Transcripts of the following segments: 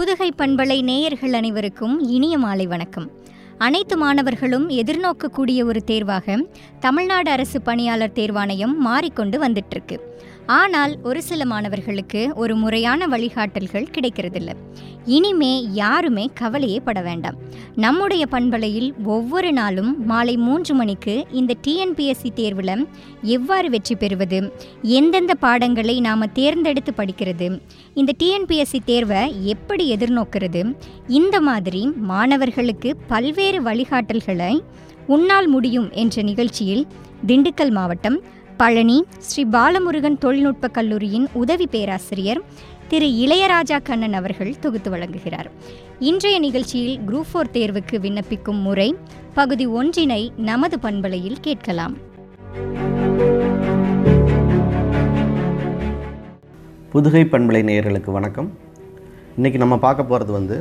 புதுகை பண்பலை நேயர்கள் அனைவருக்கும் இனிய மாலை வணக்கம் அனைத்து மாணவர்களும் எதிர்நோக்கக்கூடிய ஒரு தேர்வாக தமிழ்நாடு அரசு பணியாளர் தேர்வாணையம் மாறிக்கொண்டு வந்துட்டுருக்கு ஆனால் ஒரு சில மாணவர்களுக்கு ஒரு முறையான வழிகாட்டல்கள் கிடைக்கிறதில்ல இனிமே யாருமே கவலையே பட வேண்டாம் நம்முடைய பண்பலையில் ஒவ்வொரு நாளும் மாலை மூன்று மணிக்கு இந்த டிஎன்பிஎஸ்சி தேர்வில் எவ்வாறு வெற்றி பெறுவது எந்தெந்த பாடங்களை நாம் தேர்ந்தெடுத்து படிக்கிறது இந்த டிஎன்பிஎஸ்சி தேர்வை எப்படி எதிர்நோக்கிறது இந்த மாதிரி மாணவர்களுக்கு பல்வேறு வழிகாட்டல்களை உன்னால் முடியும் என்ற நிகழ்ச்சியில் திண்டுக்கல் மாவட்டம் பழனி ஸ்ரீ பாலமுருகன் தொழில்நுட்ப கல்லூரியின் உதவி பேராசிரியர் திரு இளையராஜா கண்ணன் அவர்கள் தொகுத்து வழங்குகிறார் இன்றைய நிகழ்ச்சியில் குரூப் ஃபோர் தேர்வுக்கு விண்ணப்பிக்கும் முறை பகுதி ஒன்றினை நமது பண்பலையில் கேட்கலாம் புதுகை பண்பலை நேயர்களுக்கு வணக்கம் இன்றைக்கி நம்ம பார்க்க போகிறது வந்து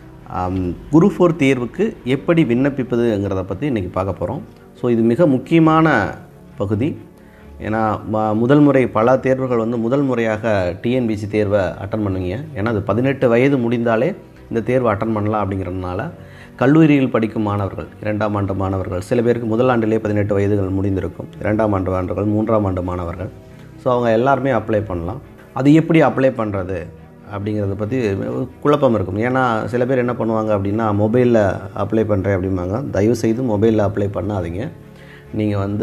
குரு ஃபோர் தேர்வுக்கு எப்படி விண்ணப்பிப்பதுங்கிறத பற்றி இன்றைக்கி பார்க்க போகிறோம் ஸோ இது மிக முக்கியமான பகுதி ஏன்னா ம- முதல் முறை பல தேர்வுகள் வந்து முதல் முறையாக டிஎன்பிசி தேர்வை அட்டன் பண்ணுவீங்க ஏன்னா அது பதினெட்டு வயது முடிந்தாலே இந்த தேர்வை அட்டன் பண்ணலாம் அப்படிங்கிறதுனால கல்லூரியில் படிக்கும் மாணவர்கள் இரண்டாம் ஆண்டு மாணவர்கள் சில பேருக்கு முதல் ஆண்டிலே பதினெட்டு வயதுகள் முடிந்திருக்கும் இரண்டாம் ஆண்டு மாணவர்கள் மூன்றாம் ஆண்டு மாணவர்கள் ஸோ அவங்க எல்லாருமே அப்ளை பண்ணலாம் அது எப்படி அப்ளை பண்ணுறது அப்படிங்கிறத பற்றி குழப்பம் இருக்கும் ஏன்னா சில பேர் என்ன பண்ணுவாங்க அப்படின்னா மொபைலில் அப்ளை பண்ணுறேன் அப்படிம்பாங்க தயவு செய்து மொபைலில் அப்ளை பண்ணாதீங்க நீங்கள் வந்து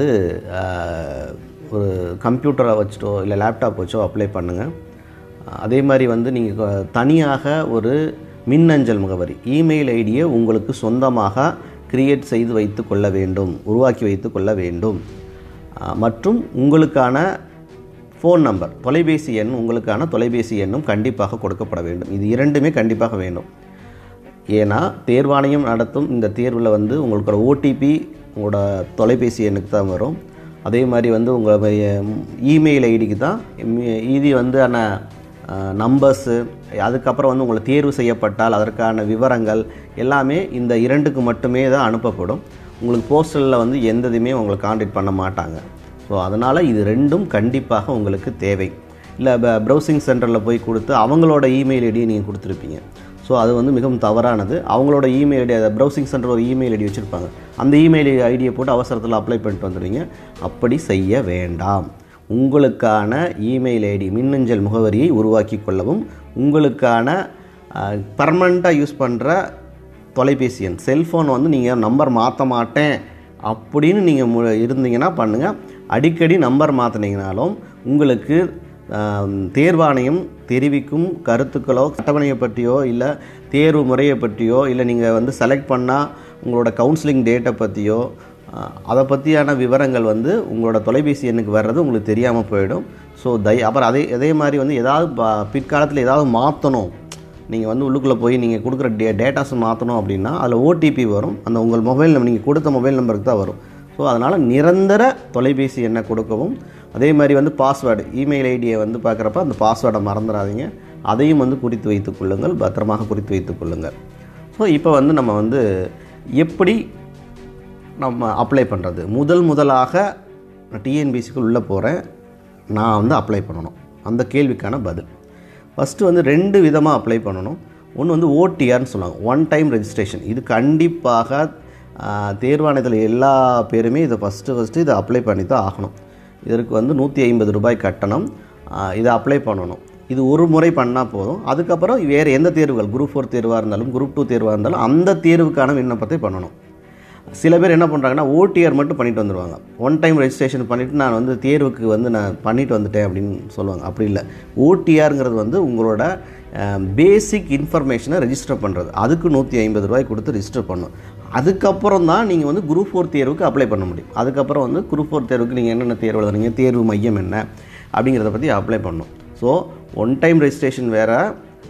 ஆஹ், ஒரு கம்ப்யூட்டரை வச்சுட்டோ இல்லை லேப்டாப் வச்சோ அப்ளை பண்ணுங்கள் அதே மாதிரி வந்து நீங்கள் தனியாக ஒரு மின்னஞ்சல் முகவரி இமெயில் ஐடியை உங்களுக்கு சொந்தமாக கிரியேட் செய்து வைத்து கொள்ள வேண்டும் உருவாக்கி வைத்து கொள்ள வேண்டும் ஆஹ், மற்றும் உங்களுக்கான ஃபோன் நம்பர் தொலைபேசி எண் உங்களுக்கான தொலைபேசி எண்ணும் கண்டிப்பாக கொடுக்கப்பட வேண்டும் இது இரண்டுமே கண்டிப்பாக வேண்டும் ஏன்னா தேர்வாணையம் நடத்தும் இந்த தேர்வில் வந்து உங்களோட ஓடிபி உங்களோட தொலைபேசி எண்ணுக்கு தான் வரும் அதே மாதிரி வந்து உங்களுடைய இமெயில் ஐடிக்கு தான் மி- இது வந்து ஆன நம்பர்ஸு அதுக்கப்புறம் வந்து உங்களை தேர்வு செய்யப்பட்டால் அதற்கான விவரங்கள் எல்லாமே இந்த இரண்டுக்கு மட்டுமே தான் அனுப்பப்படும் உங்களுக்கு போஸ்டலில் வந்து எந்த இதுவுமே உங்களை காண்டாக்ட் பண்ண மாட்டாங்க ஸோ அதனால் இது ரெண்டும் கண்டிப்பாக உங்களுக்கு தேவை இல்லை ப்ரௌசிங் சென்டரில் போய் கொடுத்து அவங்களோட இமெயில் ஐடியை நீங்கள் கொடுத்துருப்பீங்க ஸோ அது வந்து மிகவும் தவறானது அவங்களோட இமெயில் ஐடி அதை ப்ரௌசிங் சென்டர் ஒரு இமெயில் ஐடி வச்சுருப்பாங்க அந்த இமெயில் ஐடியை போட்டு அவசரத்தில் அப்ளை பண்ணிட்டு வந்துடுவீங்க அப்படி செய்ய வேண்டாம் உங்களுக்கான இமெயில் ஐடி மின்னஞ்சல் முகவரியை உருவாக்கி கொள்ளவும் உங்களுக்கான பர்மனண்ட்டாக யூஸ் பண்ணுற தொலைபேசி எண் செல்ஃபோன் வந்து நீங்கள் நம்பர் மாற்ற மாட்டேன் அப்படின்னு நீங்கள் மு இருந்தீங்கன்னா பண்ணுங்கள் அடிக்கடி நம்பர் மாற்றினீங்கனாலும் உங்களுக்கு ஆம், தேர்வாணையம் தெரிவிக்கும் கருத்துக்களோ அட்டவணையை பற்றியோ இல்லை தேர்வு முறையை பற்றியோ இல்லை நீங்கள் வந்து செலக்ட் பண்ணால் உங்களோட கவுன்சிலிங் டேட்டை பற்றியோ அதை பற்றியான விவரங்கள் வந்து உங்களோட தொலைபேசி எண்ணுக்கு வர்றது உங்களுக்கு தெரியாமல் போயிடும் ஸோ தை அப்புறம் அதே அதே மாதிரி வந்து ஏதாவது ப- பிற்காலத்தில் ஏதாவது மாற்றணும் நீங்கள் வந்து உள்ளுக்குள்ளே போய் நீங்கள் கொடுக்குற டே டேட்டாஸ் மாற்றணும் அப்படின்னா அதில் ஓடிபி வரும் அந்த உங்கள் மொபைல் நம்பர் நீங்கள் கொடுத்த மொபைல் நம்பருக்கு தான் வரும் ஸோ அதனால் நிரந்தர தொலைபேசி எண்ணை கொடுக்கவும் அதே மாதிரி வந்து பாஸ்வேர்டு இமெயில் ஐடியை வந்து பார்க்குறப்ப அந்த பாஸ்வேர்டை மறந்துடாதீங்க அதையும் வந்து குறித்து வைத்துக் கொள்ளுங்கள் பத்திரமாக குறித்து வைத்துக் கொள்ளுங்கள் ஸோ இப்போ வந்து நம்ம வந்து எப்படி நம்ம அப்ளை பண்ணுறது முதல் முதலாக நான் டிஎன்பிசிக்கு உள்ளே போகிறேன் நான் வந்து அப்ளை பண்ணணும் அந்த கேள்விக்கான பதில் ஃபஸ்ட்டு வந்து ரெண்டு விதமாக அப்ளை பண்ணணும் ஒன்று வந்து ஓடிஆர்னு சொல்லுவாங்க ஒன் டைம் ரெஜிஸ்ட்ரேஷன் இது கண்டிப்பாக ஆஹ், தேர்வாணையத்தில் எல்லா பேருமே இதை ஃபஸ்ட்டு ஃபஸ்ட்டு இதை அப்ளை பண்ணி தான் ஆகணும் இதற்கு வந்து நூற்றி ஐம்பது ரூபாய் கட்டணம் ஆஹ், இதை அப்ளை பண்ணணும் இது ஒரு முறை பண்ணால் போதும் அதுக்கப்புறம் வேறு எந்த தேர்வுகள் குரூப் ஃபோர் தேர்வாக இருந்தாலும் குரூப் டூ தேர்வாக இருந்தாலும் அந்த தேர்வுக்கான விண்ணப்பத்தை பண்ணணும் சில பேர் என்ன பண்ணுறாங்கன்னா ஓடிஆர் மட்டும் பண்ணிட்டு வந்துடுவாங்க ஒன் டைம் ரெஜிஸ்ட்ரேஷன் பண்ணிவிட்டு நான் வந்து தேர்வுக்கு வந்து நான் பண்ணிட்டு வந்துட்டேன் அப்படின்னு சொல்லுவாங்க அப்படி இல்லை ஓடிஆருங்கிறது வந்து உங்களோட பேசிக் இன்ஃபர்மேஷனை ரெஜிஸ்டர் பண்ணுறது அதுக்கு நூற்றி ஐம்பது ரூபாய் கொடுத்து ரெஜிஸ்டர் பண்ணணும் அதுக்கப்புறம் தான் நீங்கள் வந்து குரூப் ஃபோர் தேர்வுக்கு அப்ளை பண்ண முடியும் அதுக்கப்புறம் வந்து குரூப் ஃபோர் தேர்வுக்கு நீங்கள் என்னென்ன தேர்வு எழுதுறீங்க தேர்வு மையம் என்ன அப்படிங்கிறத பற்றி அப்ளை பண்ணணும் ஸோ ஒன் டைம் ரெஜிஸ்ட்ரேஷன் வேறு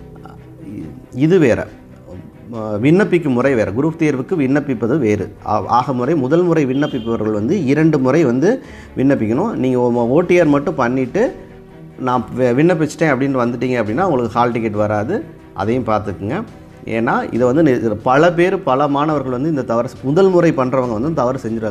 இது வேறு அஹ் விண்ணப்பிக்கும் முறை வேறு குரூப் தேர்வுக்கு விண்ணப்பிப்பது வேறு ஆ- ஆக முறை முதல் முறை விண்ணப்பிப்பவர்கள் வந்து இரண்டு முறை வந்து விண்ணப்பிக்கணும் நீங்கள் ஓடிஆர் மட்டும் பண்ணிவிட்டு நான் வி- விண்ணப்பிச்சிட்டேன் அப்படின்னு வந்துட்டீங்க அப்படின்னா உங்களுக்கு ஹால் டிக்கெட் வராது அதையும் பார்த்துக்குங்க ஏன்னா இதை வந்து நி- பல பேர் பல மாணவர்கள் வந்து இந்த தவறு முதல் முறை பண்ணுறவங்க வந்து தவறு செஞ்சுருவாங்க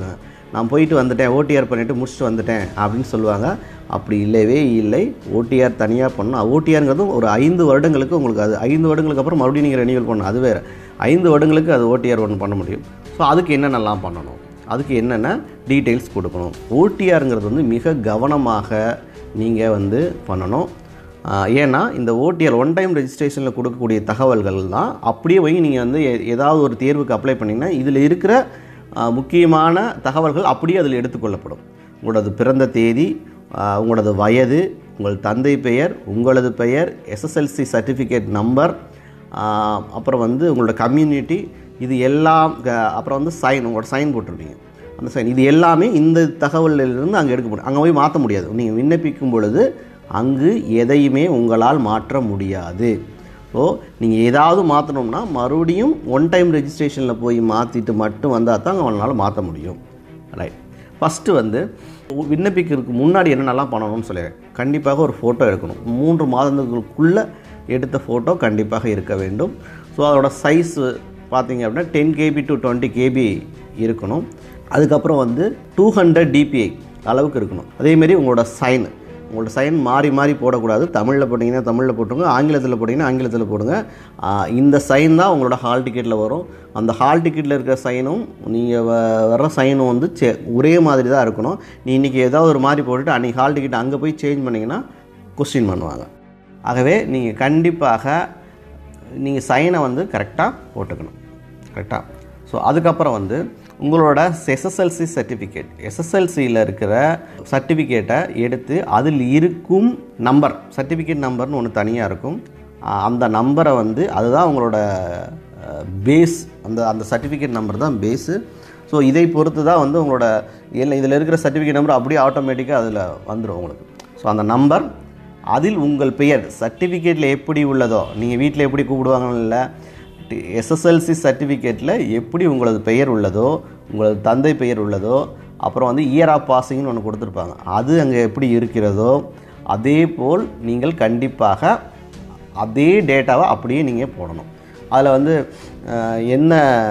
நான் போயிட்டு வந்துட்டேன் ஓடிஆர் பண்ணிவிட்டு முடிச்சுட்டு வந்துட்டேன் அப்படின்னு சொல்லுவாங்க அப்படி இல்லவே இல்லை ஓடிஆர் தனியாக பண்ணணும் ஓடிஆருங்கிறது ஒரு ஐந்து வருடங்களுக்கு உங்களுக்கு அது ஐந்து வருடங்களுக்கு அப்புறம் மறுபடியும் நீங்கள் ரெனியூவல் பண்ணணும் அது வேறு ஐந்து வருடங்களுக்கு அது ஓடிஆர் ஒன்று பண்ண முடியும் ஸோ அதுக்கு என்னென்னலாம் பண்ணணும் அதுக்கு என்னென்ன டீட்டெயில்ஸ் கொடுக்கணும் ஓடிஆருங்கிறது வந்து மிக கவனமாக நீங்கள் வந்து பண்ணணும் ஆஹ் ஏன்னா இந்த ஓடிஆர் ஒன் டைம் ரெஜிஸ்ட்ரேஷனில் கொடுக்கக்கூடிய தகவல்கள் தான் அப்படியே போய் நீங்கள் வந்து எ- ஏதாவது ஒரு தேர்வுக்கு அப்ளை பண்ணிங்கன்னா இதில் இருக்கிற ஆஹ் முக்கியமான தகவல்கள் அப்படியே அதில் எடுத்துக்கொள்ளப்படும் உங்களது பிறந்த தேதி ஆஹ் உங்களது வயது உங்கள் தந்தை பெயர் உங்களது பெயர் எஸ்எஸ்எல்சி சர்டிஃபிகேட் நம்பர் அப்புறம் வந்து உங்களோட கம்யூனிட்டி இது எல்லாம் க- அப்புறம் வந்து சைன் உங்களோட சைன் போட்டிருப்பீங்க அந்த சைன் இது எல்லாமே இந்த தகவலிலிருந்து அங்கே எடுக்க முடியும் அங்கே போய் மாற்ற முடியாது நீங்கள் விண்ணப்பிக்கும் பொழுது அங்கு எதையுமே உங்களால் மாற்ற முடியாது ஸோ நீங்கள் ஏதாவது மாற்றணும்னா மறுபடியும் ஒன் டைம் ரெஜிஸ்ட்ரேஷனில் போய் மாற்றிட்டு மட்டும் வந்தால் தான் அவங்களால மாற்ற முடியும் ரைட் ஃபஸ்ட்டு வந்து விண்ணப்பிக்கிறதுக்கு முன்னாடி என்னென்னலாம் பண்ணணும்னு சொல்லிடுறேன் கண்டிப்பாக ஒரு ஃபோட்டோ எடுக்கணும் மூன்று மாதங்களுக்குள்ளே எடுத்த ஃபோட்டோ கண்டிப்பாக இருக்க வேண்டும் ஸோ அதோட சைஸ் பார்த்தீங்க அப்படின்னா ten KB to twenty KB இருக்கணும் அதுக்கப்புறம் வந்து டூ ஹண்ட்ரட் டிபிஐ அளவுக்கு இருக்கணும் அதேமாரி உங்களோட சைன் உங்களோட சைன் மாறி மாறி போடக்கூடாது தமிழில் போட்டிங்கன்னா தமிழில் போட்டுருங்க ஆங்கிலத்தில் போட்டிங்கன்னா ஆங்கிலத்தில் போடுங்க ஆஹ் இந்த சைன் தான் உங்களோட ஹால் டிக்கெட்டில் வரும் அந்த ஹால் டிக்கெட்டில் இருக்கிற சைனும் நீங்கள் வர்ற சைனும் வந்து சே ஒரே மாதிரி தான் இருக்கணும் நீ இன்றைக்கி ஏதாவது ஒரு மாதிரி போட்டுட்டு அன்றைக்கி ஹால் டிக்கெட் அங்கே போய் சேஞ்ச் பண்ணிங்கன்னா கொஸ்டின் பண்ணுவாங்க ஆகவே நீங்கள் கண்டிப்பாக நீங்கள் சைனை வந்து கரெக்டாக போட்டுக்கணும் கரெக்டாக ஸோ அதுக்கப்புறம் வந்து உங்களோட எஸ்எஸ்எல்சி சர்டிஃபிகேட் எஸ்எஸ்எல்சியில் இருக்கிற சர்டிஃபிகேட்டை எடுத்து அதில் இருக்கும் நம்பர் சர்டிஃபிகேட் நம்பர்னு ஒன்று தனியாக இருக்கும் ஆஹ் அந்த நம்பரை வந்து அதுதான் உங்களோட பேஸ் அந்த அந்த சர்டிஃபிகேட் நம்பர் தான் பேஸு ஸோ இதை பொறுத்து தான் வந்து உங்களோட இல்லை இதில் இருக்கிற சர்டிஃபிகேட் நம்பர் அப்படியே ஆட்டோமேட்டிக்காக அதில் வந்துடும் உங்களுக்கு ஸோ அந்த நம்பர் அதில் உங்கள் பெயர் சர்டிஃபிகேட்டில் எப்படி உள்ளதோ நீங்கள் வீட்டில் எப்படி கூப்பிடுவாங்கன்னு இல்லை எஸ்எஸ்எல்சி சர்டிஃபிகேட்டில் எப்படி உங்களது பெயர் உள்ளதோ உங்களது தந்தை பெயர் உள்ளதோ அப்புறம் வந்து இயர் ஆஃப் பாசிங்னு ஒன்று கொடுத்துருப்பாங்க அது அங்கே எப்படி இருக்கிறதோ அதே போல் நீங்கள் கண்டிப்பாக அதே டேட்டாவை அப்படியே நீங்கள் போடணும் அதில் வந்து அஹ், என்ன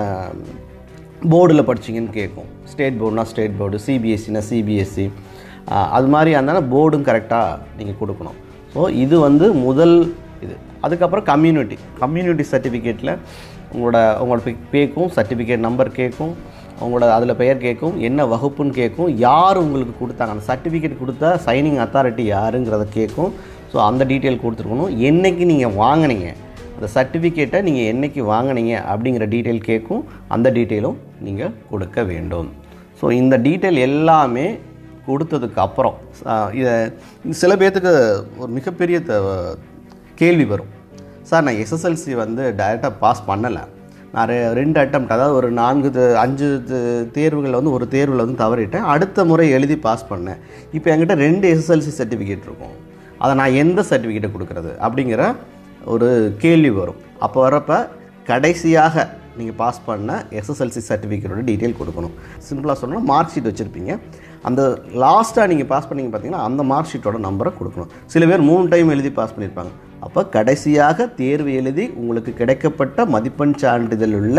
போர்டில் படிச்சீங்கன்னு கேட்கும் ஸ்டேட் போர்டுனா ஸ்டேட் போர்டு சிபிஎஸ்சினா சிபிஎஸ்சி அது மாதிரி இருந்தாலும் போர்டும் கரெக்டாக நீங்கள் கொடுக்கணும் ஸோ இது வந்து முதல் இது அதுக்கப்புறம் கம்யூனிட்டி கம்யூனிட்டி சர்டிஃபிகேட்டில் உங்களோட உங்களோட பே- கேட்கும் சர்டிஃபிகேட் நம்பர் கேட்கும் உங்களோட அதில் பெயர் கேட்கும் என்ன வகுப்புன்னு கேட்கும் யார் உங்களுக்கு கொடுத்தாங்க அந்த சர்டிஃபிகேட் கொடுத்த சைனிங் அத்தாரிட்டி யாருங்கிறத கேட்கும் ஸோ அந்த டீட்டெயில் கொடுத்துருக்கணும் என்னைக்கு நீங்கள் வாங்குனீங்க அந்த சர்டிஃபிகேட்டை நீங்கள் என்னைக்கு வாங்குனீங்க அப்படிங்கிற டீட்டெயில் கேட்கும் அந்த டீட்டெயிலும் நீங்கள் கொடுக்க வேண்டும் ஸோ இந்த டீட்டெயில் எல்லாமே கொடுத்ததுக்கு அப்புறம் ஆஹ் இதை சில பேர்த்துக்கு ஒரு மிகப்பெரிய த- கேள்வி வரும் சார் நான் எஸ்எஸ்எல்சி வந்து டைரெக்டாக பாஸ் பண்ணலை நான் ரெ- ரெண்டு அட்டம் அதாவது ஒரு நான்கு த- அஞ்சு தேர்வுகளில் வந்து ஒரு தேர்வில் வந்து தவறிட்டேன் அடுத்த முறை எழுதி பாஸ் பண்ணேன் இப்போ என்கிட்ட ரெண்டு எஸ்எஸ்எல்சி சர்டிஃபிகேட் இருக்கும் அதை நான் எந்த சர்டிஃபிகேட்டை கொடுக்குறது அப்படிங்கிற ஒரு கேள்வி வரும் அப்போ வரப்ப கடைசியாக நீங்கள் பாஸ் பண்ண எஸ்எஸ்எல்சி சர்டிஃபிகேட்டோட டீட்டெயில் கொடுக்கணும் சிம்பிளாக சொன்னால் மார்க் ஷீட் வச்சுருப்பீங்க அந்த லாஸ்ட்டாக நீங்கள் பாஸ் பண்ணீங்க பார்த்தீங்கன்னா அந்த மார்க் ஷீட்டோட நம்பரை கொடுக்கணும் சில பேர் மூணு டைம் எழுதி பாஸ் பண்ணியிருப்பாங்க அப்போ கடைசியாக தேர்வு எழுதி உங்களுக்கு கிடைக்கப்பட்ட மதிப்பெண் சான்றிதழ் உள்ள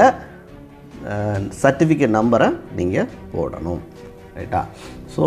சர்டிஃபிகேட் நம்பரை நீங்கள் போடணும் ரைட்டா ஸோ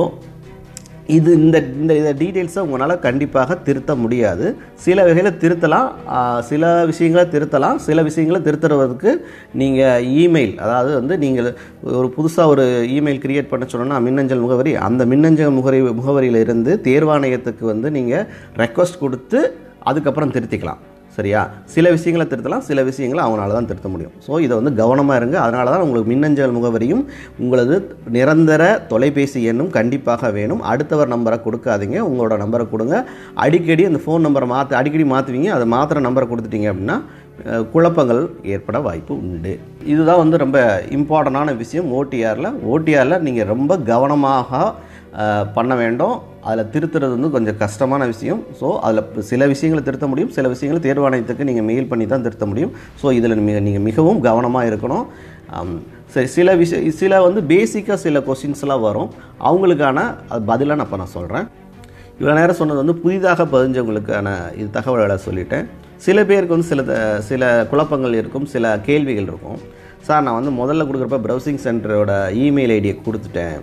இது இந்த இந்த இதை டீட்டெயில்ஸை உங்களால் கண்டிப்பாக திருத்த முடியாது சில வகையில் திருத்தலாம் ஆஹ் சில விஷயங்களை திருத்தலாம் சில விஷயங்களை திருத்துறதுக்கு நீங்கள் இமெயில் அதாவது வந்து நீங்கள் ஒரு புதுசாக ஒரு இமெயில் கிரியேட் பண்ண சொன்னோன்னா மின்னஞ்சல் முகவரி அந்த மின்னஞ்சல் முகவரி முகவரியில் இருந்து தேர்வாணையத்துக்கு வந்து நீங்கள் ரெக்வஸ்ட் கொடுத்து அதுக்கப்புறம் திருத்திக்கலாம் சரியா சில விஷயங்களை திருத்தலாம் சில விஷயங்களை அவங்களால தான் திருத்த முடியும் ஸோ இதை வந்து கவனமாக இருங்க அதனால தான் உங்களுக்கு மின்னஞ்சல் முகவரியும் உங்களது நிரந்தர தொலைபேசி எண்ணும் கண்டிப்பாக வேணும் அடுத்தவர் நம்பரை கொடுக்காதீங்க உங்களோட நம்பரை கொடுங்க அடிக்கடி அந்த ஃபோன் நம்பரை மாற்ற அடிக்கடி மாற்றுவீங்க அதை மாத்திர நம்பரை கொடுத்துட்டீங்க அப்படின்னா அஹ், குழப்பங்கள் ஏற்பட வாய்ப்பு உண்டு இதுதான் வந்து ரொம்ப இம்பார்ட்டண்டான விஷயம் ஓடிஆரில் ஓடிஆரில் நீங்கள் ரொம்ப கவனமாக அஹ், பண்ண வேண்டும் அதில் திருத்துறது வந்து கொஞ்சம் கஷ்டமான விஷயம் ஸோ அதில் சில விஷயங்களை திருத்த முடியும் சில விஷயங்களை தேர்வாணையத்துக்கு நீங்கள் மெயில் பண்ணி தான் திருத்த முடியும் ஸோ இதில் மிக நீங்கள் மிகவும் கவனமாக இருக்கணும் ஆம், சரி சில விஷய சில வந்து பேசிக்காக சில கொஸ்டின்ஸ்லாம் வரும் அவங்களுக்கான அது பதிலாக நான் இப்போ நான் சொல்கிறேன் இவ்வளோ நேரம் சொன்னது வந்து புதிதாக பதிஞ்சவங்களுக்கான இது தகவல்களை சொல்லிட்டேன் சில பேருக்கு வந்து சில த- சில குழப்பங்கள் இருக்கும் சில கேள்விகள் இருக்கும் சார் நான் வந்து முதல்ல கொடுக்குறப்ப ப்ரௌசிங் சென்டரோட இமெயில் ஐடியை கொடுத்துட்டேன்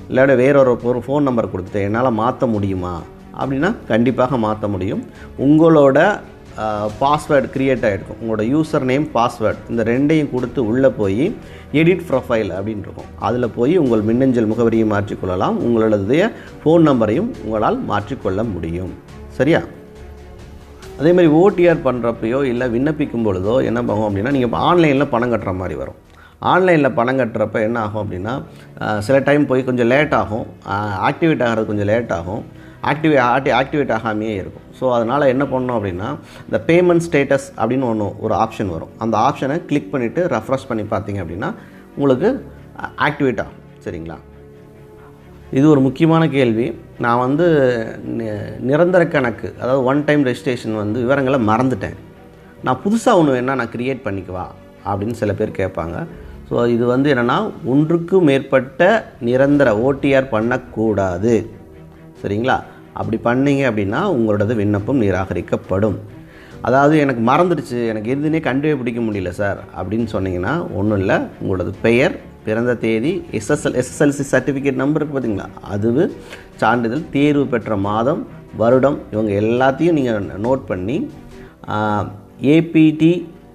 இல்லாட வேற ஒரு ஒரு ஃபோன் நம்பர் கொடுத்துட்டு என்னால் மாற்ற முடியுமா அப்படின்னா கண்டிப்பாக மாற்ற முடியும் உங்களோட பாஸ்வேர்டு க்ரியேட் ஆகிருக்கும் உங்களோட யூசர் நேம் பாஸ்வேர்டு இந்த ரெண்டையும் கொடுத்து உள்ளே போய் எடிட் ப்ரொஃபைல் அப்படின்னு இருக்கும் அதில் போய் உங்கள் மின்னஞ்சல் முகவரியை மாற்றிக்கொள்ளலாம் உங்களுடைய ஃபோன் நம்பரையும் உங்களால் மாற்றிக்கொள்ள முடியும் சரியா அதே மாதிரி ஓடிஆர் பண்ணுறப்பையோ இல்லை விண்ணப்பிக்கும் பொழுதோ என்ன பண்ணுவோம் அப்படின்னா நீங்கள் இப்போ ஆன்லைனில் பணம் கட்டுற மாதிரி வரும் ஆன்லைனில் பணம் கட்டுறப்ப என்ன ஆகும் அப்படின்னா அஹ், சில டைம் போய் கொஞ்சம் லேட் ஆகும் ஆக்டிவேட் ஆகிறது கொஞ்சம் லேட் ஆகும் ஆக்டிவே ஆக்டி ஆக்டிவேட் ஆகாமையே இருக்கும் ஸோ அதனால் என்ன பண்ணணும் அப்படின்னா இந்த பேமெண்ட் ஸ்டேட்டஸ் அப்படின்னு ஒன்று ஒரு ஆப்ஷன் வரும் அந்த ஆப்ஷனை கிளிக் பண்ணிவிட்டு ரெஃப்ரெஷ் பண்ணி பார்த்தீங்க அப்படின்னா உங்களுக்கு ஆக்டிவேட் ஆகும் சரிங்களா இது ஒரு முக்கியமான கேள்வி நான் வந்து நி- நிரந்தர கணக்கு அதாவது ஒன் டைம் ரெஜிஸ்ட்ரேஷன் வந்து விவரங்களை மறந்துட்டேன் நான் புதுசாக ஒன்று வேணால் நான் க்ரியேட் பண்ணிக்குவா அப்படின்னு சில பேர் கேட்பாங்க ஸோ இது வந்து என்னென்னா ஒன்றுக்கு மேற்பட்ட நிரந்தர ஓடிஆர் பண்ணக்கூடாது சரிங்களா அப்படி பண்ணீங்க அப்படின்னா உங்களோடது விண்ணப்பம் நிராகரிக்கப்படும் அதாவது எனக்கு மறந்துடுச்சு எனக்கு எதுனே கண்டுபிடிக்க முடியல சார் அப்படின்னு சொன்னீங்கன்னா ஒன்றும் இல்லை உங்களோடது பெயர் பிறந்த தேதி எஸ்எஸ்எல் எஸ்எஸ்எல்சி சர்டிஃபிகேட் நம்பர் இருக்குது பார்த்தீங்களா அதுவு சான்றிதழ் தேர்வு பெற்ற மாதம் வருடம் இவங்க எல்லாத்தையும் நீங்கள் நோட் பண்ணி ABT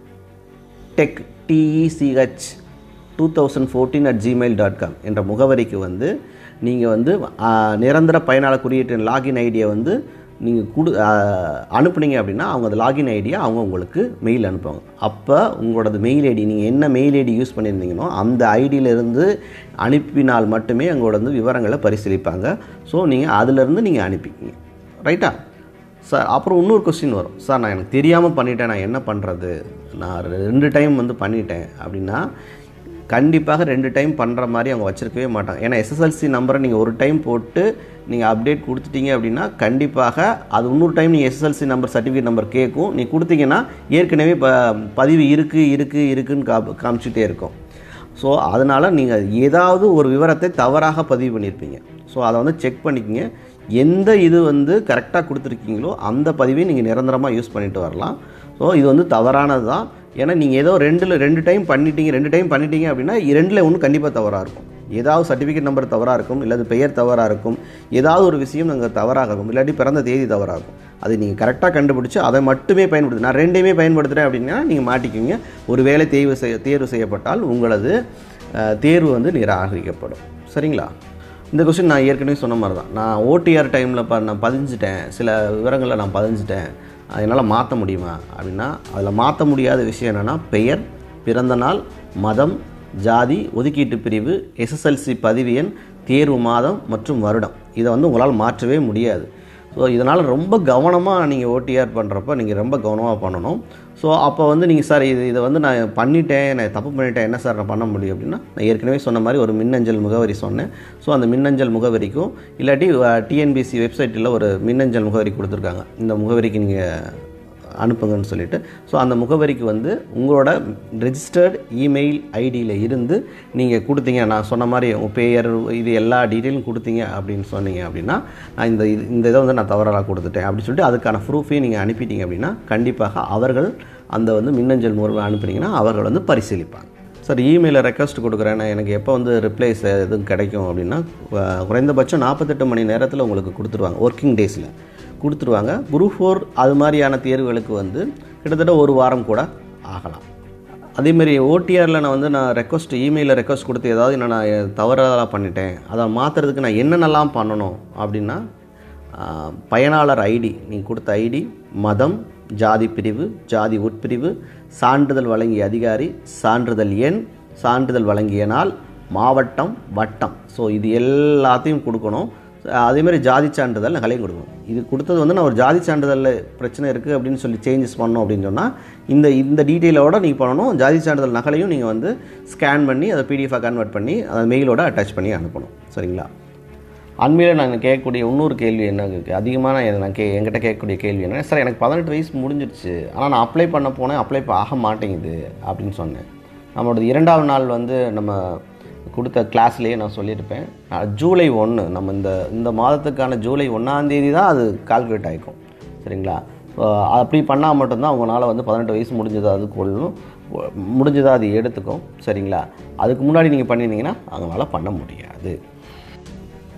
tech T E C H two thousand fourteen at Gmail dot com என்ற முகவரிக்கு வந்து நீங்கள் வந்து ஆ, நிரந்தர பயனாளர் குறியீட்டின் லாகின் ஐடியை வந்து நீங்கள் கொடு ஆ, அனுப்புனீங்க அப்படின்னா அவங்க அந்த லாகின் ஐடியை அவங்க உங்களுக்கு மெயில் அனுப்புவாங்க அப்போ உங்களோடது மெயில் ஐடி நீங்கள் என்ன மெயில் ஐடி யூஸ் பண்ணியிருந்தீங்களோ அந்த ஐடியிலேருந்து அனுப்பினால் மட்டுமே உங்களோட வந்து விவரங்களை பரிசீலிப்பாங்க ஸோ நீங்கள் அதிலேருந்து நீங்கள் அனுப்பிக்கிங்க ரைட்டா சார் அப்புறம் இன்னொரு கொஸ்டின் வரும் சார் நான் எனக்கு தெரியாமல் பண்ணிட்டேன் நான் என்ன பண்ணுறது நான் ரெண்டு டைம் வந்து பண்ணிட்டேன் அப்படின்னா கண்டிப்பாக ரெண்டு டைம் பண்ணுற மாதிரி அவங்க வச்சுருக்கவே மாட்டாங்க ஏன்னா எஸ்எஸ்எல்சி நம்பரை நீங்கள் ஒரு டைம் போட்டு நீங்கள் அப்டேட் கொடுத்துட்டீங்க அப்படின்னா கண்டிப்பாக அது இன்னொரு டைம் நீங்கள் எஸ்எஸ்எல்சி நம்பர் சர்டிஃபிகேட் நம்பர் கேட்கும் நீ கொடுத்தீங்கன்னா ஏற்கனவே ப பதிவு இருக்குது இருக்குது இருக்குன்னு கா காமிச்சிட்டே இருக்கும் ஸோ அதனால் நீங்கள் ஏதாவது ஒரு விவரத்தை தவறாக பதிவு பண்ணியிருப்பீங்க ஸோ அதை வந்து செக் பண்ணிக்கங்க எந்த இது வந்து கரெக்டாக கொடுத்துருக்கீங்களோ அந்த பதிவை நீங்கள் நிரந்தரமாக யூஸ் பண்ணிட்டு வரலாம் ஸோ இது வந்து தவறானது தான் ஏன்னா நீங்கள் ஏதோ ரெண்டில் ரெண்டு டைம் பண்ணிட்டீங்க ரெண்டு டைம் பண்ணிட்டீங்க அப்படின்னா ரெண்டில் ஒன்று கண்டிப்பாக தவறாக இருக்கும் ஏதாவது சர்டிஃபிகேட் நம்பர் தவறாக இருக்கும் இல்லாது பெயர் தவறாக இருக்கும் ஏதாவது ஒரு விஷயம் நாங்கள் தவறாக இருக்கும் இல்லாட்டி பிறந்த தேதி தவறாக இருக்கும் அது நீங்கள் கரெக்டாக கண்டுபிடிச்சு அதை மட்டுமே பயன்படுத்து நான் ரெண்டையுமே பயன்படுத்துகிறேன் அப்படின்னா நீங்கள் மாட்டிக்குவீங்க ஒரு வேளை தேர்வு செய்ய தேர்வு செய்யப்பட்டால் உங்களது அஹ், தேர்வு வந்து நிராகரிக்கப்படும் சரிங்களா இந்த கொஸ்டின் நான் ஏற்கனவே சொன்ன மாதிரி தான் நான் ஓடிஆர் டைமில் ப நான் பதிஞ்சிட்டேன் சில விவரங்களை நான் பதிஞ்சிட்டேன் அதனால் மாற்ற முடியுமா அப்படின்னா அதில் மாற்ற முடியாத விஷயம் என்னென்னா பெயர் பிறந்த நாள் மதம் ஜாதி ஒதுக்கீட்டு பிரிவு எஸ்எஸ்எல்சி பதிவு எண் தேர்வு மாதம் மற்றும் வருடம் இதை வந்து உங்களால் மாற்றவே முடியாது ஸோ இதனால் ரொம்ப கவனமாக நீங்கள் ஓடிஆர் பண்ணுறப்ப நீங்கள் ரொம்ப கவனமாக பண்ணணும் ஸோ அப்போ வந்து நீங்கள் சார் இது இதை வந்து நான் பண்ணிட்டேன் நான் தப்பு பண்ணிட்டேன் என்ன சார் நான் பண்ண முடியும் அப்படின்னா நான் ஏற்கனவே சொன்ன மாதிரி ஒரு மின்னஞ்சல் முகவரி சொன்னேன் ஸோ அந்த மின்னஞ்சல் முகவரிக்கும் இல்லாட்டி டிஎன்பிசி வெப்சைட்டில் ஒரு மின்னஞ்சல் முகவரி கொடுத்துருக்காங்க இந்த முகவரிக்கு நீங்கள் அனுப்புங்கன்னு சொல்லிட்டு ஸோ அந்த முகவரிக்கு வந்து உங்களோட ரெஜிஸ்டர்ட் இமெயில் ஐடியில் இருந்து நீங்கள் கொடுத்தீங்க நான் சொன்ன மாதிரி உங்கள் பெயர் இது எல்லா டீட்டெயிலும் கொடுத்தீங்க அப்படின்னு சொன்னீங்க அப்படின்னா நான் இந்த இது இந்த இதை வந்து நான் தவறாக கொடுத்துட்டேன் அப்படின்னு சொல்லிட்டு அதுக்கான ப்ரூஃபையும் நீங்கள் அனுப்பிட்டீங்க அப்படின்னா கண்டிப்பாக அவர்கள் அந்த வந்து மின்னஞ்சல் மூலம் அனுப்புனீங்கன்னா அவர்கள் வந்து பரிசீலிப்பாங்க சார் இமெயிலில் ரெக்வஸ்ட் கொடுக்குறேன் நான் எனக்கு எப்போ வந்து ரிப்ளைஸ் எதுவும் கிடைக்கும் அப்படின்னா அஹ், குறைந்தபட்சம் நாற்பத்தெட்டு மணி நேரத்தில் உங்களுக்கு கொடுத்துருவாங்க ஒர்க்கிங் டேஸில் கொடுத்துருவாங்க குரூப் ஃபோர் அது மாதிரியான தேர்வுகளுக்கு வந்து கிட்டத்தட்ட ஒரு வாரம் கூட ஆகலாம் அதேமாரி ஓடிஆரில் நான் வந்து நான் ரெக்வஸ்ட் இமெயிலில் ரெக்வஸ்ட் கொடுத்து ஏதாவது என்ன நான் தவறாக பண்ணிட்டேன் அதை மாற்றுறதுக்கு நான் என்னென்னலாம் பண்ணணும் அப்படின்னா ஆஹ், பயனாளர் ஐடி நீங்கள் கொடுத்த ஐடி மதம் ஜாதி பிரிவு ஜாதி உட்பிரிவு சான்றிதழ் வழங்கிய அதிகாரி சான்றிதழ் எண் சான்றிதழ் வழங்கிய நாள் மாவட்டம் வட்டம் ஸோ இது எல்லாத்தையும் கொடுக்கணும் அதே மாதிரி ஜாதி சான்றிதழ் நகலையும் கொடுக்கணும் இது கொடுத்தது வந்து நான் ஒரு ஜாதி சான்றிதழில் பிரச்சனை இருக்குது அப்படின்னு சொல்லி சேஞ்சஸ் பண்ணணும் அப்படின்னு சொன்னால் இந்த இந்த டீட்டெயிலோட நீங்கள் பண்ணணும் ஜாதி சான்றிதழ் நகலையும் நீங்கள் வந்து ஸ்கேன் பண்ணி அதை பிடிஎஃபாக கன்வெர்ட் பண்ணி அதை மெயிலோட அட்டாச் பண்ணி அனுப்பணும் சரிங்களா அண்மையில் நான் கேட்கக்கூடிய இன்னொரு கேள்வி என்ன இருக்கு அதிகமான எ- நான் கே என்கிட்ட கேட்கக்கூடிய கேள்வி என்ன சார் எனக்கு பதினெட்டு வயசு முடிஞ்சிருச்சு ஆனால் நான் அப்ளை பண்ண போனேன் அப்ளை ஆக மாட்டேங்குது அப்படின்னு சொன்னேன் நம்மளோட இரண்டாவது நாள் வந்து நம்ம கொடுத்த கிளாஸ்லேயே நான் சொல்லியிருப்பேன் நான் ஜூலை ஒன்று நம்ம இந்த இந்த மாதத்துக்கான ஜூலை ஒன்றாந்தேதி தான் அது கால்குலேட் ஆகிக்கும் சரிங்களா இப்போ அப்படி பண்ணால் மட்டும்தான் அவங்களால வந்து பதினெட்டு வயசு முடிஞ்சது அது கொள்ளும் முடிஞ்சதா அது எடுத்துக்கும் சரிங்களா அதுக்கு முன்னாடி நீங்கள் பண்ணியிருந்தீங்கன்னா அவங்களால பண்ண முடியாது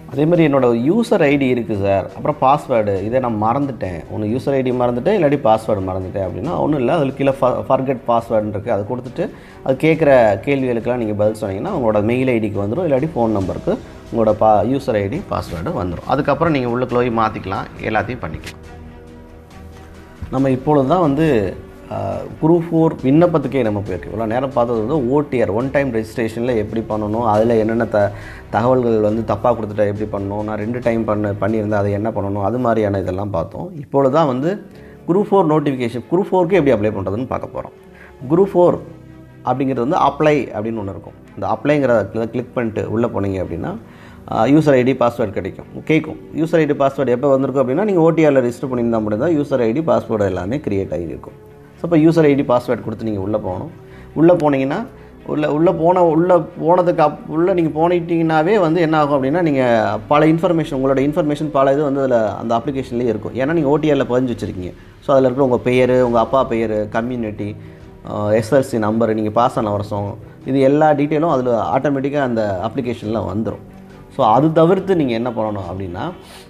அதே மாதிரி என்னோட யூசர் ஐடி இருக்குது சார் அப்புறம் பாஸ்வேர்டு இதை நான் மறந்துட்டேன் ஒன்று யூசர் ஐடி மறந்துட்டேன் இல்லாட்டி பாஸ்வேர்டு மறந்துட்டேன் அப்படின்னா ஒன்றும் இல்லை அதில் கீழே ஃபர்கெட் பாஸ்வேர்டுன்னு இருக்குது அதை கொடுத்துட்டு அது கேட்குற கேள்விகளுக்கெல்லாம் நீங்கள் பதில் சொன்னீங்கன்னா உங்களோட மெயில் ஐடிக்கு வந்துடும் இல்லாட்டி ஃபோன் நம்பருக்கு உங்களோட பா யூசர் ஐடி பாஸ்வேர்டு வந்துடும் அதுக்கப்புறம் நீங்கள் உள்ளுக்குள்ள போய் மாற்றிக்கலாம் எல்லாத்தையும் பண்ணிக்கலாம் நம்ம இப்பொழுது தான் வந்து குரூப் ஃபோர் விண்ணப்பத்துக்கே நம்ம போயிருக்கோம் இவ்வளோ நேரம் பார்த்தது வந்து ஓடிஆர் ஒன் டைம் ரெஜிஸ்ட்ரேஷனில் எப்படி பண்ணணும் அதில் என்னென்ன த தகவல்கள் வந்து தப்பாக கொடுத்துட்டா எப்படி பண்ணணும் நான் ரெண்டு டைம் பண்ண பண்ணியிருந்தேன் அதை என்ன பண்ணணும் அது மாதிரியான இதெல்லாம் பார்த்தோம் இப்பொழுது தான் வந்து குரூப் ஃபோர் நோட்டிஃபிகேஷன் குரூப் ஃபோருக்கு எப்படி அப்ளை பண்ணுறதுன்னு பார்க்க போகிறோம் குரூப் ஃபோர் அப்படிங்கிறது வந்து அப்ளை அப்படின்னு ஒன்று இருக்கும் இந்த அப்ளைங்கிறத கிளிக் பண்ணிட்டு உள்ளே போனீங்க அப்படின்னா யூசர் ஐடி பாஸ்வேர்டு கிடைக்கும் கேட்கும் யூசர் ஐடி பாஸ்வேர்டு எப்போ வந்திருக்கும் அப்படின்னா நீங்கள் ஓடிஆரில் ரெஜிஸ்டர் பண்ணியிருந்தா மட்டும் தான் யூசர் ஐடி பாஸ்வேர்டு எல்லாமே கிரியேட் ஆகியிருக்கும் ஸோ இப்போ யூசர் ஐடி பாஸ்வேர்டு கொடுத்து நீங்கள் உள்ளே போகணும் உள்ளே போனீங்கன்னா உள்ளே உள்ளே போன உள்ளே போனதுக்கு அப் உள்ளே நீங்கள் போனிட்டீங்கன்னாவே வந்து என்ன ஆகும் அப்படின்னா நீங்கள் பல இன்ஃபர்மேஷன் உங்களோட இன்ஃபர்மேஷன் பல இது வந்து அதில் அந்த அப்ளிகேஷன்லேயே இருக்கும் ஏன்னா நீங்கள் ஓடிஆரில் பதிஞ்சு வச்சுருக்கீங்க ஸோ அதில் இருக்கிற உங்கள் பெயர் உங்கள் அப்பா பெயர் கம்யூனிட்டி எஸ்எல்சி நம்பர் நீங்கள் பாஸ் ஆன வருஷம் இது எல்லா டீட்டெயிலும் அதில் ஆட்டோமேட்டிக்காக அந்த அப்ளிகேஷனில் வந்துடும் ஸோ அது தவிர்த்து நீங்கள் என்ன பண்ணணும் அப்படின்னா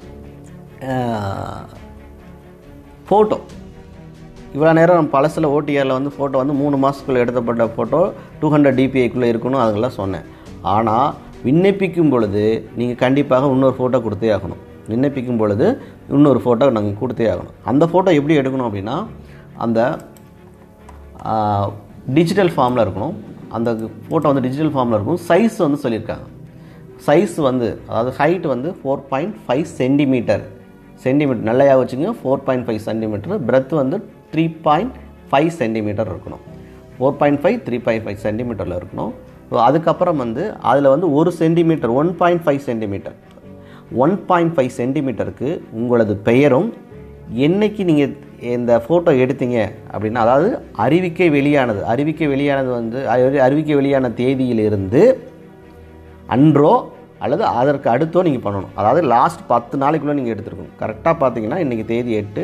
ஃபோட்டோ இவ்வளோ நேரம் பழசில் ஓடிஆரில் வந்து ஃபோட்டோ வந்து மூணு மாதத்துக்குள்ளே எடுத்தப்பட்ட ஃபோட்டோ டூ ஹண்ட்ரட் டிபிஐக்குள்ளே இருக்கணும் அதெல்லாம் சொன்னேன் ஆனால் விண்ணப்பிக்கும் பொழுது நீங்கள் கண்டிப்பாக இன்னொரு ஃபோட்டோ கொடுத்தே ஆகணும் விண்ணப்பிக்கும் பொழுது இன்னொரு ஃபோட்டோ நாங்கள் கொடுத்தே ஆகணும் அந்த ஃபோட்டோ எப்படி எடுக்கணும் அப்படின்னா அந்த டிஜிட்டல் ஃபார்மில் இருக்கணும் அந்த ஃபோட்டோ வந்து டிஜிட்டல் ஃபார்மில் இருக்கும் சைஸ் வந்து சொல்லியிருக்காங்க சைஸ் வந்து அதாவது ஹைட் வந்து four point five centimetre centimetre நல்லா வச்சுங்க four point five centimetre breadth வந்து த்ரீ பாயிண்ட் ஃபைவ் சென்டிமீட்டர் இருக்கணும் four point five three point five சென்டிமீட்டரில் இருக்கணும் ஸோ அதுக்கப்புறம் வந்து அதில் வந்து ஒரு centimetre one point five centimetre one point five சென்டிமீட்டருக்கு உங்களது பெயரும் என்னைக்கு நீங்கள் இந்த ஃபோட்டோ எடுத்தீங்க அப்படின்னா அதாவது அறிவிக்கை வெளியானது அறிவிக்கை வெளியானது வந்து அறி- அறிவிக்கை வெளியான தேதியிலிருந்து அன்றோ அல்லது அதற்கு அடுத்தோ நீங்கள் பண்ணணும் அதாவது லாஸ்ட் பத்து நாளைக்குள்ளே நீங்கள் எடுத்துருக்கணும் கரெக்டாக பார்த்தீங்கன்னா இன்றைக்கி தேதி எட்டு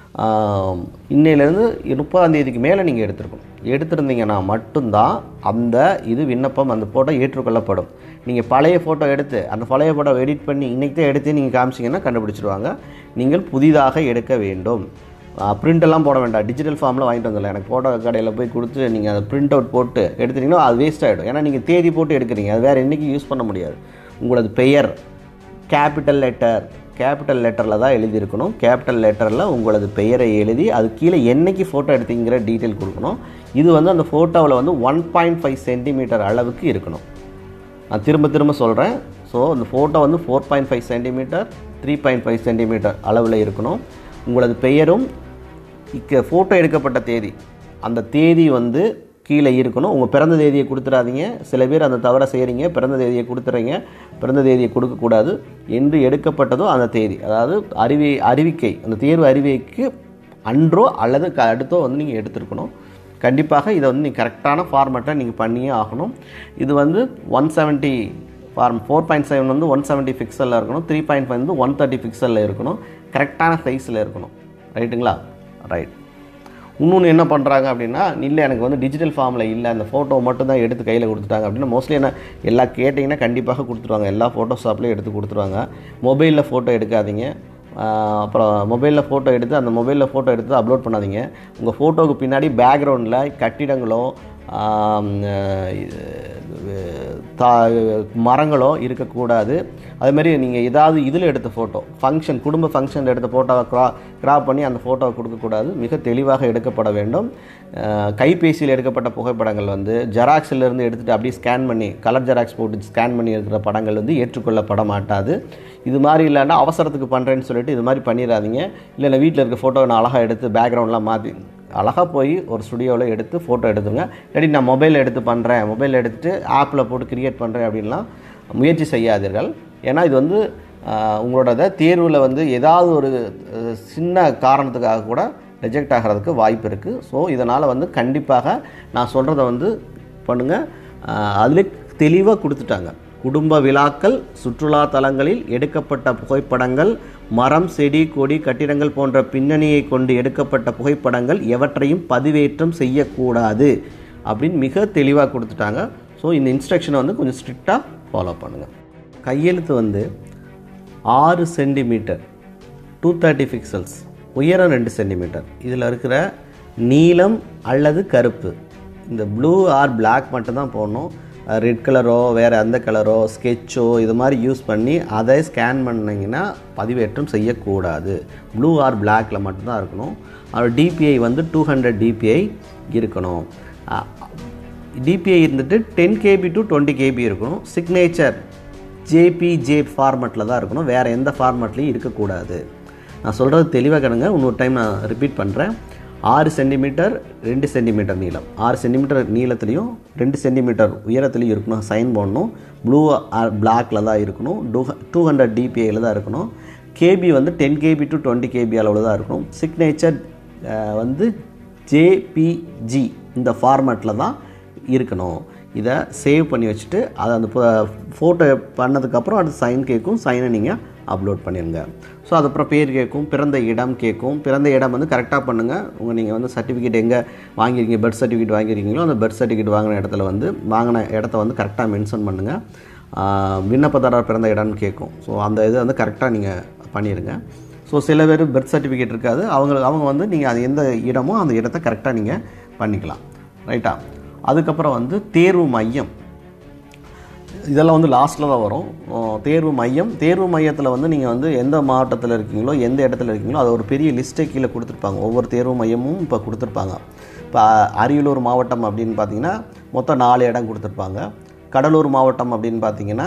ஆம், இன்னையிலேருந்து முப்பதாம் தேதிக்கு மேலே நீங்கள் எடுத்துருக்கணும் எடுத்திருந்தீங்கன்னா மட்டும்தான் அந்த இது விண்ணப்பம் அந்த ஃபோட்டோ ஏற்றுக்கொள்ளப்படும் நீங்கள் பழைய ஃபோட்டோ எடுத்து அந்த பழைய ஃபோட்டோ எடிட் பண்ணி இன்றைக்கி தான் எடுத்து நீங்கள் காமிச்சிங்கன்னா கண்டுபிடிச்சிருவாங்க நீங்கள் புதிதாக எடுக்க வேண்டும் பிரிண்ட் எல்லாம் போட வேண்டாம் டிஜிட்டல் ஃபார்மில் வாங்கிட்டு வந்துடலாம் எனக்கு ஃபோட்டோ கடையில் போய் கொடுத்து நீங்கள் அதை பிரிண்ட் அவுட் போட்டு எடுத்தீங்கன்னா அது வேஸ்ட் ஆகிடும் ஏன்னா நீங்கள் தேதி போட்டு எடுக்கிறீங்க அது வேறு என்றைக்கும் யூஸ் பண்ண முடியாது உங்களது பெயர் கேபிட்டல் லெட்டர் கேபிட்டல் லெட்டரில் தான் எழுதியிருக்கணும் கேபிட்டல் லெட்டரில் உங்களது பெயரை எழுதி அது கீழே என்னைக்கு ஃபோட்டோ எடுத்தீங்கிற டீட்டெயில் கொடுக்கணும் இது வந்து அந்த ஃபோட்டோவில் வந்து ஒன் பாயிண்ட் ஃபைவ் சென்டிமீட்டர் அளவுக்கு இருக்கணும் நான் திரும்ப திரும்ப சொல்கிறேன் ஸோ அந்த ஃபோட்டோ வந்து four point five centimetre three point five centimetre அளவில் இருக்கணும் உங்களது பெயரும் இக்க ஃபோட்டோ எடுக்கப்பட்ட தேதி அந்த தேதி வந்து கீழே இருக்கணும் உங்கள் பிறந்த தேதியை கொடுத்துடாதீங்க சில பேர் அந்த தவறை செய்கிறீங்க பிறந்த தேதியை கொடுத்துறீங்க பிறந்த தேதியை கொடுக்கக்கூடாது என்று எடுக்கப்பட்டதோ அந்த தேதி அதாவது அறிவி அறிவிக்கை அந்த தேர்வு அறிவிக்கைக்கு அன்றோ அல்லது க அடுத்தோ வந்து நீங்கள் எடுத்திருக்கணும் கண்டிப்பாக இதை வந்து நீங்கள் கரெக்டான ஃபார்மேட்டை நீங்கள் பண்ணியே ஆகணும் இது வந்து one seventy form four point seven வந்து ஒன் செவன்ட்டி பிக்சலில் இருக்கணும் த்ரீ பாயிண்ட் ஃபைவ் வந்து ஒன் தேர்ட்டி பிக்சலில் இருக்கணும் கரெக்டான சைஸில் இருக்கணும் ரைட்டுங்களா ரைட் இன்னொன்று என்ன பண்ணுறாங்க அப்படின்னா இல்லை எனக்கு வந்து டிஜிட்டல் ஃபார்மில் இல்லை அந்த ஃபோட்டோ மட்டும் தான் எடுத்து கையில் கொடுத்துட்டாங்க அப்படின்னா மோஸ்ட்லி என்ன எல்லா கேட்டிங்கன்னா கண்டிப்பாக கொடுத்துருவாங்க எல்லா ஃபோட்டோஷாப்லேயும் எடுத்து கொடுத்துருவாங்க மொபைலில் ஃபோட்டோ எடுக்காதீங்க ஆஹ் அப்புறம் மொபைலில் ஃபோட்டோ எடுத்து அந்த மொபைலில் ஃபோட்டோ எடுத்து அப்லோட் பண்ணாதீங்க உங்கள் ஃபோட்டோவுக்கு பின்னாடி பேக்ரவுண்டில் கட்டிடங்களோ ஆம், அஹ் இது, தா மரங்களோ இருக்கக்கூடாது அதுமாரி நீங்கள் ஏதாவது இதில் எடுத்த ஃபோட்டோ ஃபங்க்ஷன் குடும்ப ஃபங்க்ஷனில் எடுத்த ஃபோட்டோவை க்ரா கிராப் பண்ணி அந்த ஃபோட்டோவை கொடுக்கக்கூடாது மிக தெளிவாக எடுக்கப்பட வேண்டும் அஹ் கைபேசியில் எடுக்கப்பட்ட புகைப்படங்கள் வந்து ஜெராக்ஸில் இருந்து எடுத்துகிட்டு அப்படியே ஸ்கேன் பண்ணி கலர் ஜெராக்ஸ் போட்டு ஸ்கேன் பண்ணி இருக்கிற படங்கள் வந்து ஏற்றுக்கொள்ளப்பட மாட்டாது இது மாதிரி இல்லைன்னா அவசரத்துக்கு பண்ணுறேன்னு சொல்லிட்டு இது மாதிரி பண்ணிடாதீங்க இல்லை இல்லை வீட்டில் இருக்க ஃபோட்டோவை நான் அழகாக எடுத்து பேக்ரவுண்ட்லாம் மாற்றி அழகாக போய் ஒரு ஸ்டுடியோவில் எடுத்து ஃபோட்டோ எடுத்துங்க இல்லாட்டி நான் மொபைல் எடுத்து பண்ணுறேன் மொபைல் எடுத்துட்டு ஆப்பில் போட்டு கிரியேட் பண்ணுறேன் அப்படின்லாம் முயற்சி செய்யாதீர்கள் ஏன்னா இது வந்து ஆஹ், உங்களோட தேர்வில் வந்து ஏதாவது ஒரு அஹ், சின்ன காரணத்துக்காக கூட ரிஜெக்ட் ஆகிறதுக்கு வாய்ப்பு இருக்குது ஸோ இதனால் வந்து கண்டிப்பாக நான் சொல்கிறத வந்து பண்ணுங்கள் அதில் தெளிவாக கொடுத்துட்டாங்க குடும்ப விழாக்கள் சுற்றுலா தலங்களில் எடுக்கப்பட்ட புகைப்படங்கள் மரம் செடி கொடி கட்டிடங்கள் போன்ற பின்னணியை கொண்டு எடுக்கப்பட்ட புகைப்படங்கள் எவற்றையும் பதிவேற்றம் செய்யக்கூடாது அப்படின்னு மிக தெளிவாக கொடுத்துட்டாங்க ஸோ இந்த இன்ஸ்ட்ரக்ஷனை வந்து கொஞ்சம் ஸ்ட்ரிக்டாக ஃபாலோ பண்ணுங்கள் கையெழுத்து வந்து ஆறு சென்டிமீட்டர் டூ தேர்ட்டி பிக்சல்ஸ் உயரம் ரெண்டு சென்டிமீட்டர் இதில் இருக்கிற நீலம் அல்லது கருப்பு இந்த ப்ளூ ஆர் Black மட்டும்தான் போடணும் ரெட் கலரோ வேறு எந்த கலரோ ஸ்கெட்சோ இது மாதிரி யூஸ் பண்ணி அதை ஸ்கேன் பண்ணிங்கன்னா பதிவேற்றம் செய்யக்கூடாது ப்ளூ ஆர் பிளாக்ல மட்டும்தான் இருக்கணும் அதோட டிபிஐ வந்து டூ ஹண்ட்ரட் டிபிஐ இருக்கணும் டிபிஐ இருந்துட்டு ten KB to twenty KB இருக்கணும் சிக்னேச்சர் ஜேபிஜே ஃபார்மேட்டில் தான் இருக்கணும் வேறு எந்த ஃபார்மேட்லேயும் இருக்கக்கூடாது நான் சொல்கிறது தெளிவாக கிடங்க இன்னொரு டைம் நான் ரிப்பீட் பண்ணுறேன் ஆறு சென்டிமீட்டர் ரெண்டு சென்டிமீட்டர் நீளம் ஆறு சென்டிமீட்டர் நீளத்துலேயும் ரெண்டு சென்டிமீட்டர் உயரத்துலையும் இருக்கணும் சைன் போடணும் ப்ளூ ஆர் பிளாக்ல தான் இருக்கணும் டூ டூ ஹண்ட்ரட் டிபிஐயில் தான் இருக்கணும் கேபி வந்து ten KB to twenty KB அளவில் தான் இருக்கணும் சிக்னேச்சர் வந்து ஜேபிஜி இந்த ஃபார்மேட்டில் தான் இருக்கணும் இதை சேவ் பண்ணி வச்சுட்டு அதை அந்த ஃபோட்டோ பண்ணதுக்கப்புறம் அது சைன் கேட்கும் சைனை நீங்கள் அப்லோட் பண்ணிடுங்க ஸோ அதுக்கப்புறம் பேர் கேட்கும் பிறந்த இடம் கேட்கும் பிறந்த இடம் வந்து கரெக்டாக பண்ணுங்கள் உங்கள் நீங்கள் வந்து சர்டிஃபிகேட் எங்கே வாங்கியிருக்கீங்க பர்த் சர்டிஃபிகேட் வாங்கியிருக்கீங்களோ அந்த பர்த் சர்டிஃபிகேட் வாங்கின இடத்துல வந்து வாங்கின இடத்த வந்து கரெக்டாக மென்ஷன் பண்ணுங்கள் ஆஹ் விண்ணப்பதாரர் பிறந்த இடம்னு கேட்கும் ஸோ அந்த இது வந்து கரெக்டாக நீங்கள் பண்ணிடுங்க ஸோ சில பேர் பர்த் சர்டிஃபிகேட் இருக்காது அவங்க அவங்க வந்து நீங்கள் அது எந்த இடமோ அந்த இடத்த கரெக்டாக நீங்கள் பண்ணிக்கலாம் ரைட்டா அதுக்கப்புறம் வந்து தேர்வு மையம் இதெல்லாம் வந்து லாஸ்ட்டில் தான் வரும் ஓ, தேர்வு மையம் தேர்வு மையத்தில் வந்து நீங்கள் வந்து எந்த மாவட்டத்தில் இருக்கீங்களோ எந்த இடத்துல இருக்கீங்களோ அது ஒரு பெரிய லிஸ்ட்டை கீழே கொடுத்துருப்பாங்க ஒவ்வொரு தேர்வு மையமும் இப்போ கொடுத்துருப்பாங்க இப்போ அரியலூர் மாவட்டம் அப்படின்னு பார்த்தீங்கன்னா மொத்தம் நாலு இடம் கொடுத்துருப்பாங்க கடலூர் மாவட்டம் அப்படின்னு பார்த்தீங்கன்னா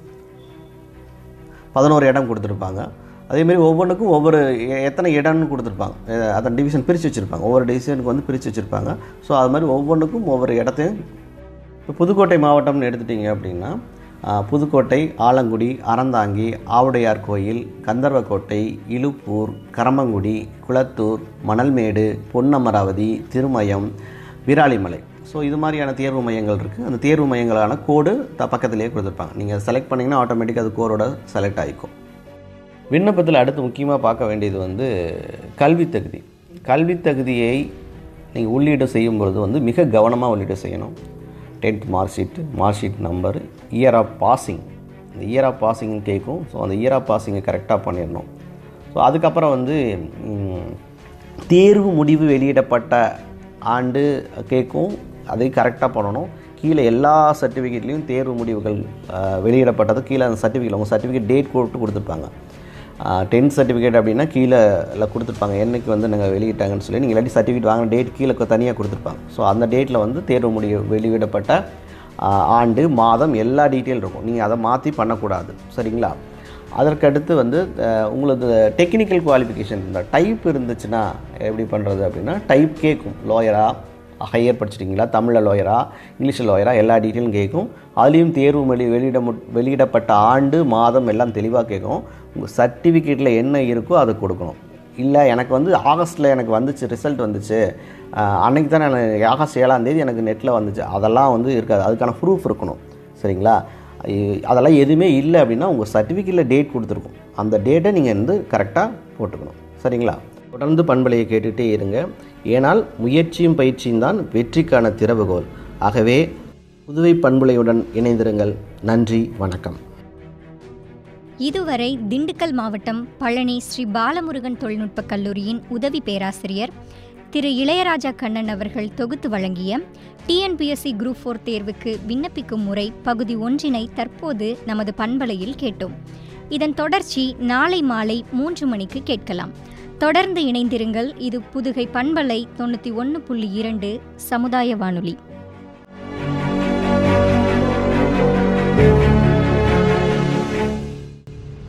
பதினோரு இடம் கொடுத்துருப்பாங்க அதேமாரி ஒவ்வொன்றுக்கும் ஒவ்வொரு எ- எத்தனை இடம்னு கொடுத்துருப்பாங்க அஹ் அதன் டிவிஷன் பிரித்து வச்சுருப்பாங்க ஒவ்வொரு டிவிஷனுக்கு வந்து பிரித்து வச்சுருப்பாங்க ஸோ அது மாதிரி ஒவ்வொன்றுக்கும் ஒவ்வொரு இடத்தையும் இப்போ புதுக்கோட்டை மாவட்டம்னு எடுத்துட்டிங்க அப்படின்னா ஆஹ், புதுக்கோட்டை ஆலங்குடி அறந்தாங்கி ஆவுடையார் கோயில் கந்தர்வக்கோட்டை இலுப்பூர் கரம்பங்குடி குளத்தூர் மணல்மேடு பொன்னமராவதி திருமயம் விராலிமலை ஸோ இது மாதிரியான தேர்வு மையங்கள் இருக்குது அந்த தேர்வு மையங்களான கோடு த பக்கத்திலேயே கொடுத்துருப்பாங்க நீங்கள் செலக்ட் பண்ணிங்கன்னா ஆட்டோமேட்டிக்காக அது கோடோட செலக்ட் ஆகிக்கும் விண்ணப்பத்தில் அடுத்து முக்கியமாக பார்க்க வேண்டியது வந்து கல்வித் தகுதி கல்வித் தகுதியை நீங்கள் உள்ளீடு செய்யும் பொழுது வந்து மிக கவனமாக உள்ளீடு செய்யணும் tenth mark sheet mark sheet number year of passing இந்த இயர் ஆஃப் பாசிங் கேட்கும் ஸோ அந்த இயர் ஆஃப் பாசிங்கை கரெக்டாக பண்ணிடணும் ஸோ அதுக்கப்புறம் வந்து ம், தேர்வு முடிவு வெளியிடப்பட்ட ஆண்டு கேட்கும் அதை கரெக்டாக பண்ணணும் கீழே எல்லா சர்டிஃபிகேட்லேயும் தேர்வு முடிவுகள் அஹ், வெளியிடப்பட்டது கீழே அந்த சர்டிஃபிகேட் உங்கள் சர்டிஃபிகேட் டேட் போட்டு கொடுத்துருப்பாங்க டென்த் சர்டிஃபிகேட் அப்படின்னா கீழே எல்லாம் கொடுத்துருப்பாங்க என்னைக்கு வந்து நாங்கள் வெளியிட்டாங்கன்னு சொல்லி நீங்கள் இல்லாட்டி சர்டிஃபிகேட் வாங்கின டேட் கீழே தனியாக கொடுத்துருப்பாங்க ஸோ அந்த டேட்டில் வந்து தேர்வு முடிவு வெளியிடப்பட்ட ஆஹ், ஆண்டு மாதம் எல்லா டீட்டெயில் இருக்கும் நீங்கள் அதை மாற்றி பண்ணக்கூடாது சரிங்களா அதற்கடுத்து வந்து அஹ், உங்களுக்கு டெக்னிக்கல் குவாலிஃபிகேஷன் இந்த டைப் இருந்துச்சுன்னா எப்படி பண்ணுறது அப்படின்னா டைப் கேட்கும் லாயரா ஹையர் படிச்சிட்டிங்களா தமிழில் லாயரா இங்கிலீஷில் லாயரா எல்லா டீட்டெயிலும் கேட்கும் அதுலேயும் தேர்வு வெளி வெளியிட மு- வெளியிடப்பட்ட ஆண்டு மாதம் எல்லாம் தெளிவாக கேட்கும் உங்கள் சர்டிஃபிகேட்டில் என்ன இருக்கோ அதை கொடுக்கணும் இல்லை எனக்கு வந்து ஆகஸ்ட்டில் எனக்கு வந்துச்சு ரிசல்ட் வந்துச்சு அஹ், அன்னைக்கு தான் நான் ஆகஸ்ட் ஏழாம் தேதி எனக்கு நெட்டில் வந்துச்சு அதெல்லாம் வந்து இருக்காது அதுக்கான ப்ரூஃப் இருக்கணும் சரிங்களா இ- அதெல்லாம் எதுவுமே இல்லை அப்படின்னா உங்கள் சர்டிஃபிகேட்டில் டேட் கொடுத்துருக்கும் அந்த டேட்டை நீங்கள் வந்து கரெக்டாக போட்டுக்கணும் சரிங்களா தொடர்ந்து பண்பலையை கேட்டுகிட்டே இருங்க ஏனால் முயற்சியும் பயிற்சியும் தான் வெற்றிக்கான திறவுகோல் ஆகவே புதுவை பண்புலையுடன் இணைந்திருங்கள் நன்றி வணக்கம் இதுவரை திண்டுக்கல் மாவட்டம் பழனி ஸ்ரீ பாலமுருகன் தொழில்நுட்பக் கல்லூரியின் உதவி பேராசிரியர் திரு இளையராஜா கண்ணன் அவர்கள் தொகுத்து வழங்கிய டிஎன்பிஎஸ்சி குரூப் ஃபோர் தேர்வுக்கு விண்ணப்பிக்கும் முறை பகுதி ஒன்றினை தற்போது நமது பண்பலையில் கேட்டோம் இதன் தொடர்ச்சி நாளை மாலை மூன்று மணிக்கு கேட்கலாம் தொடர்ந்து இணைந்திருங்கள் இது புதுகை பண்பலை தொண்ணூற்றி ஒன்று புள்ளி இரண்டு சமுதாய வானொலி